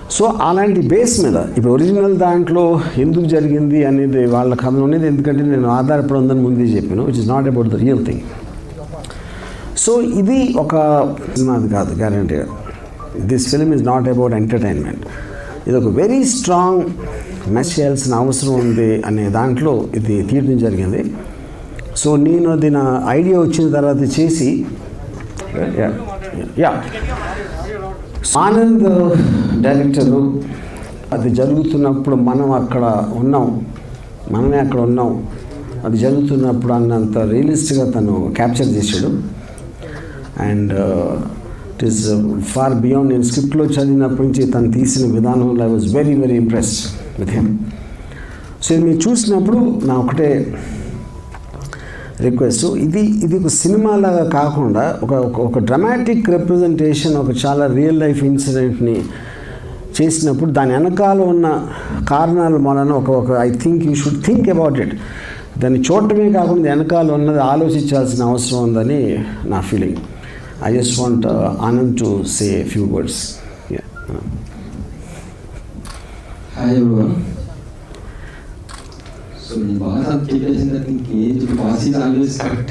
So అలాంటి base మీద ఇప్పుడు ఒరిజినల్ దాంట్లో ఎందుకు జరిగింది అనేది వాళ్ళ కథ అనేది ఎందుకంటే నేను ఆధారపడి ఉందని ముందే చెప్పాను which is not about the real thing so ఇది ఒక సినిమాది కాదు guarantee this film is not about entertainment ఇది ఒక వెరీ స్ట్రాంగ్ మెస్ చేయాల్సిన అవసరం ఉంది అనే దాంట్లో ఇది తీయడం జరిగింది సో నేను అది నా ఐడియా వచ్చిన తర్వాత చేసి యా ఆనంద్ డైరెక్టరు అది జరుగుతున్నప్పుడు మనం అక్కడ ఉన్నాం మనమే అక్కడ ఉన్నాం అది జరుగుతున్నప్పుడు అన్నంత రియలిస్ట్గా తను క్యాప్చర్ చేశాడు and it is far beyond నేను స్క్రిప్ట్లో చదివినప్పటి నుంచి తను తీసిన విధానంలో I was very very impressed with him so ఇది మీరు చూసినప్పుడు నా ఒకటే రిక్వెస్ట్ ఇది ఇది ఒక సినిమాలాగా కాకుండా ఒక ఒక- ఒక డ్రమాటిక్ రిప్రజెంటేషన్ ఒక చాలా రియల్ లైఫ్ ఇన్సిడెంట్ని చేసినప్పుడు దాని వెనకాల ఉన్న కారణాల మూలన ఒక ఒక I think you should think about it దాన్ని చూడటమే కాకుండా వెనకాల ఉన్నది ఆలోచించాల్సిన అవసరం ఉందని నా feeling I just want Anand to say few words hi everyone so నేను బాగా చెప్పేసిన తర్వాత ఇంకేం చెప్పి boss is always correct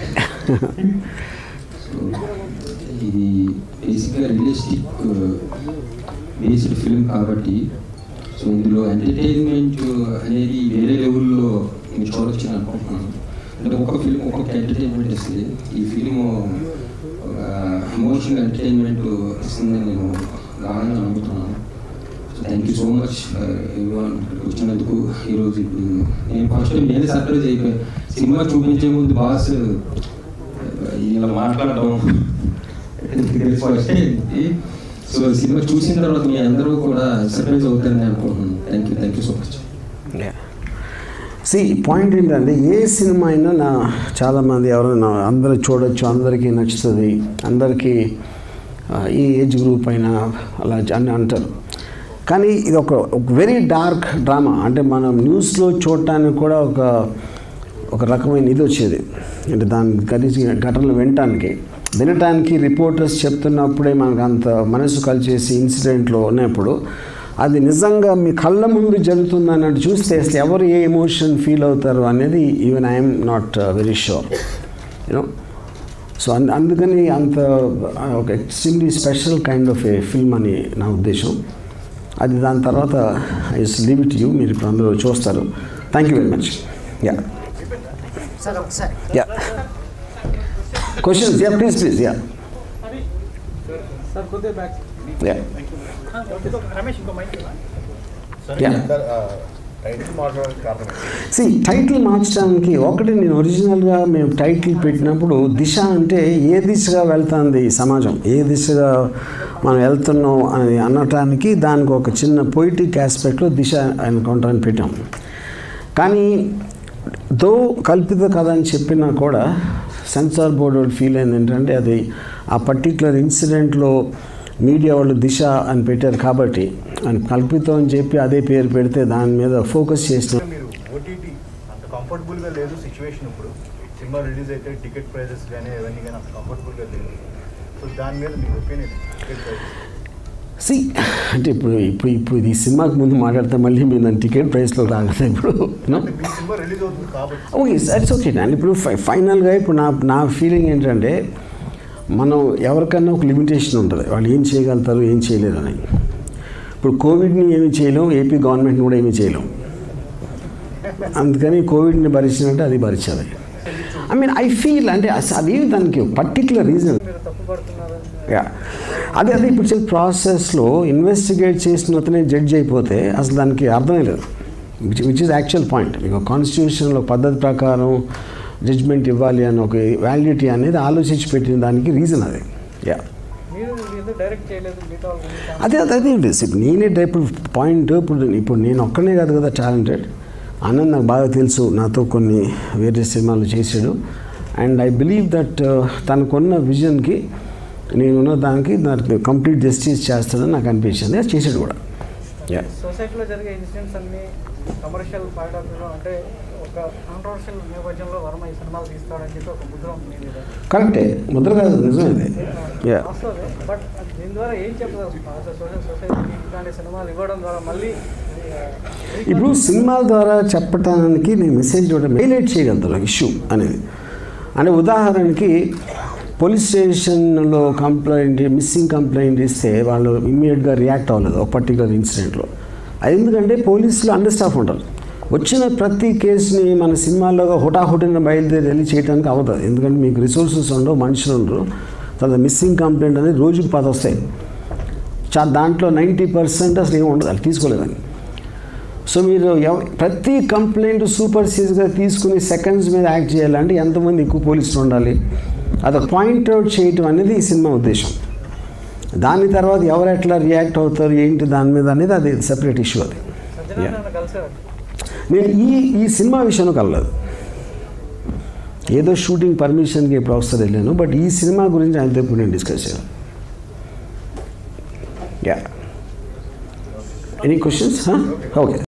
so ఇది బేసిక్గా రియలిస్టిక్ బేస్డ్ ఫిల్మ్ కాబట్టి సో ఇందులో ఎంటర్టైన్మెంట్ అనేది వేరే లెవెల్లో మీరు చూడొచ్చు అని అనుకుంటున్నాను అంటే ఒక్కొక్క ఫిల్మ్ ఒక్కొక్క ఎంటర్టైన్మెంట్ ఇస్తుంది ఈ ఫిల్మ్ ఎమోషనల్ ఎంటర్టైన్మెంట్ ఇస్తుందని నేను గాఢంగా నమ్ముతున్నాను so thank you so much everyone ఇక్కడికి వచ్చినందుకు ఈరోజు ఇప్పుడు నేను ఫస్ట్ టైం నేనే సర్ప్రైజ్ అయిపోయాను సినిమా చూపించే ముందు బాస్ ఇలా మాట్లాడడం ఫస్ట్ టైం సో సినిమా చూసిన తర్వాత మీ అందరూ కూడా సర్ప్రైజ్ అవుతారని అనుకుంటున్నాను thank you thank you so much see point ఏంటంటే ఏ సినిమా అయినా నా చాలామంది ఎవరైనా అందరూ చూడొచ్చు అందరికీ నచ్చుతుంది అందరికీ ఆ, ఈ ఏజ్ గ్రూప్ అయినా అలా అని అంటారు కానీ ఇది ఒక వెరీ డార్క్ డ్రామా అంటే మనం న్యూస్లో చూడటానికి కూడా ఒక ఒక రకమైన ఇది వచ్చేది అంటే దాని కలిసి ఘటనలు వినటానికి వినటానికి రిపోర్టర్స్ చెప్తున్నప్పుడే మనకు అంత మనసు కలిచేసి ఇన్సిడెంట్లో ఉన్నప్పుడు అది నిజంగా మీ కళ్ళ ముందు జరుగుతుంది అన్నట్టు చూస్తే అసలు ఎవరు ఏ ఎమోషన్ ఫీల్ అవుతారు అనేది even I'm not very sure you know so అందు అందుకని అంత ఒక extremely special kind of a film అని నా ఉద్దేశం అది దాని తర్వాత I just leave it you మీరు ఇప్పుడు అందరూ చూస్తారు thank you very much yeah sir ఒకసారి yeah questions yeah please please yeah sir కొద్దిగా బ్యాక్ యా రమేష్ ఇంకో మైక్ యా టైటిల్ మాట్లాడడానికి కారణం ఏంటి? సి టైటిల్ మార్చడానికి ఒకటి నేను ఒరిజినల్గా మేము టైటిల్ పెట్టినప్పుడు దిశ అంటే ఏ దిశగా వెళ్తుంది ఈ సమాజం ఏ దిశగా మనం వెళ్తున్నాం అని అనటానికి దానికి ఒక చిన్న పొయిటిక్ ఆస్పెక్ట్లో దిశ అనుకుంటామని పెట్టాం కానీ దో కల్పిత కథ అని చెప్పినా కూడా సెన్సార్ బోర్డు వాళ్ళు ఫీల్ అయింది ఏంటంటే అది ఆ పర్టికులర్ ఇన్సిడెంట్లో మీడియా వాళ్ళు దిశ అని పెట్టారు కాబట్టి అని కల్పితం అని చెప్పి అదే పేరు పెడితే దాని మీద ఫోకస్ చేసిన మీరు ఓటీటీ అంత కంఫర్టబుల్గా లేదు సిచ్యువేషన్ ఇప్పుడు సినిమా రిలీజ్ అయితే టికెట్ ప్రైజెస్ కానీ అవన్నీ కానీ అంత కంఫర్టబుల్గా లేదు సో దాని మీద మీ ఒపీనియన్ టికెట్ ప్రైజెస్ సి అంటే ఇప్పుడు ఇప్పుడు ఇప్పుడు ఈ సినిమాకి ముందు మాట్లాడితే మళ్ళీ మీరు నన్ను టికెట్ ప్రైస్లో రాగలదు ఇప్పుడు no? అంటే మీ సినిమా రిలీజ్ అవుతుంది కాబట్టి ఓకే ఇట్స్ ఓకే అండి ఇప్పుడు ఫై ఫైనల్గా ఇప్పుడు నా నా ఫీలింగ్ ఏంటంటే మనం ఎవరికన్నా ఒక లిమిటేషన్ ఉంటుంది వాళ్ళు ఏం చేయగలుగుతారు ఏం చేయలేరు అని ఇప్పుడు కోవిడ్ని ఏమి చేయలేం ఏపీ గవర్నమెంట్ని కూడా ఏమీ చేయలేం అందుకని కోవిడ్ని భరించినట్టు అది భరించాలి ఐ మీన్ ఐ ఫీల్ అంటే అస- అది దానికి పర్టికులర్ రీజన్ మీరు తప్పు పడుతున్నారని యా అదే అదే ఇప్పుడు చెప్పే ప్రాసెస్లో ఇన్వెస్టిగేట్ చేసిన అతనే జడ్జ్ అయిపోతే అసలు దానికి అర్థమే లేదు which which is actual point మీకు కాన్స్టిట్యూషన్లో పద్ధతి ప్రకారం జడ్జ్మెంట్ ఇవ్వాలి అని ఒక వ్యాలిడిటీ అనేది ఆలోచించి పెట్టిన దానికి రీజన్ అది యా మీరు ఎందుకు డైరెక్ట్ చేయలేదు మిగతా వాళ్ళు ఎందుకు? అదే అదే అదే ఉంటుంది ఇప్పుడు నేనే ఇప్పుడు పాయింట్ ఇప్పుడు ఇప్పుడు నేను ఒక్కనే కాదు కదా టాలెంటెడ్ ఆనంద్ నాకు బాగా తెలుసు నాతో కొన్ని వేరే సినిమాలు చేశాడు అండ్ ఐ బిలీవ్ దట్ తనకున్న విజన్కి నేనున్న దానికి నాకు కంప్లీట్ జస్టిస్ చేస్తాడని నాకు అనిపించింది అది చేశాడు కూడా యా సొసైటీలో జరిగే ఇన్సిడెంట్స్ అన్ని కమర్షియల్ పాయింట్ ఆఫ్ వ్యూలో అంటే ఒక కాంట్రవర్షియల్ నేపథ్యంలో వర్మ ఈ సినిమాలు తీస్తాడని చెప్పి ఒక ముద్ర ఉంది మీద కరెక్టే ముద్ర కాదు నిజమైంది యా వస్తుంది బట్ దీని ద్వారా ఏం చెప్పదలుచుకున్నారు సోషల్ సొసైటీకి ఇట్లాంటి సినిమాలు ఇవ్వడం ద్వారా మళ్ళీ ఆ, ఇప్పుడు సినిమాల ద్వారా చెప్పటానికి నేను మెసేజ్ చూడడం హైలైట్ చేయగలుగుతాను ఇష్యూ అనేది అంటే ఉదాహరణకి పోలీస్ స్టేషన్లో కంప్లైంట్ మిస్సింగ్ కంప్లైంట్ ఇస్తే వాళ్ళు ఇమ్మీడియట్గా రియాక్ట్ అవ్వలేదు ఒక పర్టికులర్ ఇన్సిడెంట్లో అది ఎందుకంటే పోలీసులు అండర్ స్టాఫ్ ఉంటారు వచ్చిన ప్రతి కేసుని మన సినిమాల్లోగా హుటాహుటిన బయలుదేరి వెళ్ళి చేయడానికి అవ్వదు ఎందుకంటే మీకు రిసోర్సెస్ ఉండవు మనుషులు ఉండరు తర్వాత మిస్సింగ్ కంప్లైంట్ అనేది రోజుకు పది వస్తాయి చా దాంట్లో నైంటీ పర్సెంట్ అసలు ఏమి ఉండదు అది తీసుకోలేదని సో మీరు ఎవ ప్రతి కంప్లైంట్ సూపర్ సీజ్గా తీసుకుని సెకండ్స్ మీద యాక్ట్ చేయాలంటే ఎంతమంది ఎక్కువ పోలీసులు ఉండాలి అది పాయింట్అవుట్ చేయటం అనేది ఈ సినిమా ఉద్దేశం దాని తర్వాత ఎవరు ఎట్లా రియాక్ట్ అవుతారు ఏంటి దాని మీద అనేది అది సెపరేట్ ఇష్యూ అది సజ్జనారాయణ కలిసారు నేను ఈ ఈ సినిమా విషయంలో కలలేదు ఏదో షూటింగ్ పర్మిషన్కి ఎప్పుడు వస్తారు వెళ్ళాను బట్ ఈ సినిమా గురించి ఆయనతో ఇప్పుడు నేను డిస్కస్ చేయాలి యా ఎనీ క్వశ్చన్స్ ఓకే